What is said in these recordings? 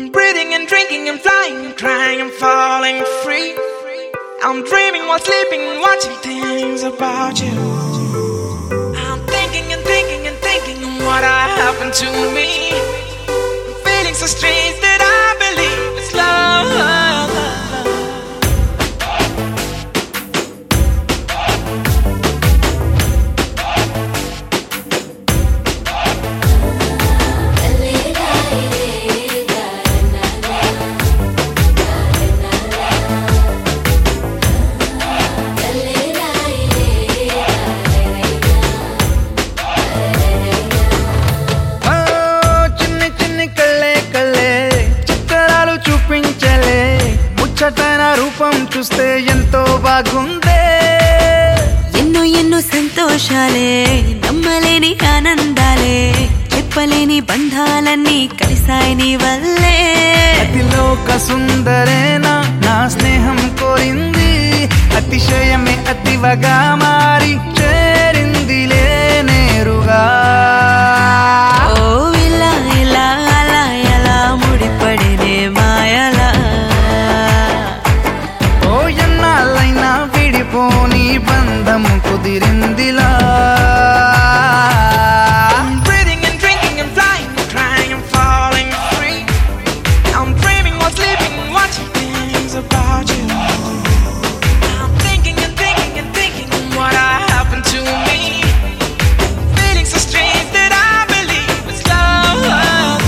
breathing and drinking and flying and crying and falling free. I'm dreaming while sleeping and watching things about you. I'm thinking and thinking and thinking of what happened to me. I'm feeling so strange that I believe it's love. ఓ, చిన్ని చిన్ని కళ్ళే కళ్ళే చిత్తరాలు చూపించలే ముచ్చటైన రూపం చూస్తే ఎంతో బాగుందే ఎన్నో ఎన్నో సంతోషాలే నమ్మలేని ఆనందాలే చెప్పలేని బంధాలన్నీ కలిసాయి నీ వల్లే అతిలోక సుందరేనా నా స్నేహం కోరింది అతిశయమే అతివగా మారి చేరిందిలే నేరుగా ఓ ఇలా ఇలా అలా ఎలా ముడిపడినే మాయలా ఓ ఎన్నాళ్ళైనా విడిపోని బంధం కుదిరిందిలా I'm breathing and drinking and flying and crying and falling free. I'm dreaming while sleeping and watching things about you. I'm thinking and thinking and thinking of what happened to me. Feeling so strange that I believe it's love.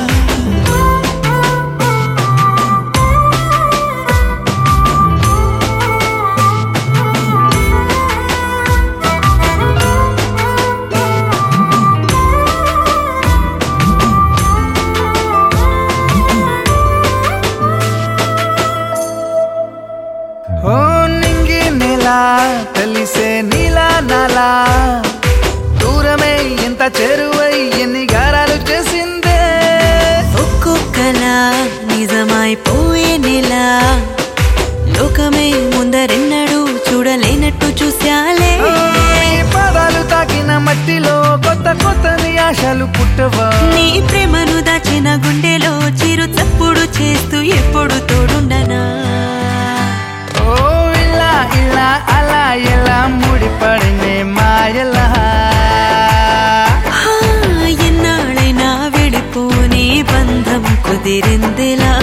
ఓ నింగి నెల కలిసే నీలా నాలా దూరమే ఎంత చేరువై ఎన్ని గారాలు చేసిందే ఒక్కొక్కలా నిజమైపోయే నెల లోకమే ముందరెన్నడూ చూడలేనట్టు చూశాలే ఓ, ఈ పాదాలు తాకిన మట్టిలో కొత్త కొత్త ఆశలు పుట్టవా నీ ప్రేమను దాచిన గుండెలో చిరు చప్పుడు చేస్తూ ఎప్పుడు తోడుండనా ఓ ఇలా ఇలా అలా ఎలా ముడిపడినే మాయలా హా, ఎన్నాళ్ళైనా విడిపోని బంధం కుదిరిందిలా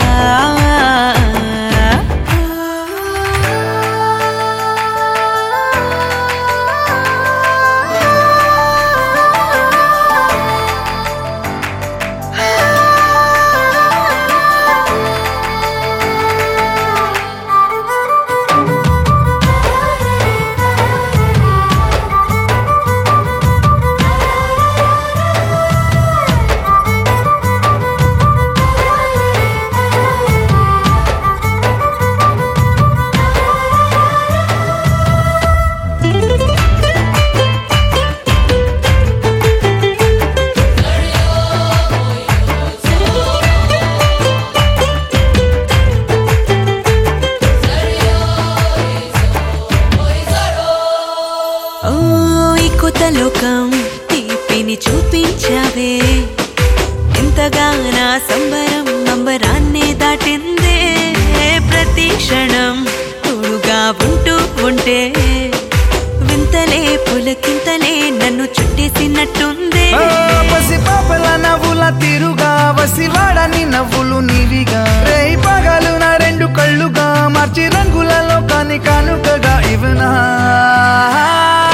ఓ ఈ కొత్త లోకం తీపిని చూపించావే ఎంతగా నా సంబరం నంబరాన్నే దాటిందే ప్రతి క్షణం తోడుగా ఉంటూ ఉంటే వింతలే పులకింతలే నన్ను చుట్టేసినట్టుందే ఓ, పసి పాపల నవ్వుల తీరుగా వసివాడని నవ్వులు నీవిగా రేయి పగలు నా రెండు కళ్ళుగా మార్చి రంగులలో కాని కానుకగా ఇవనా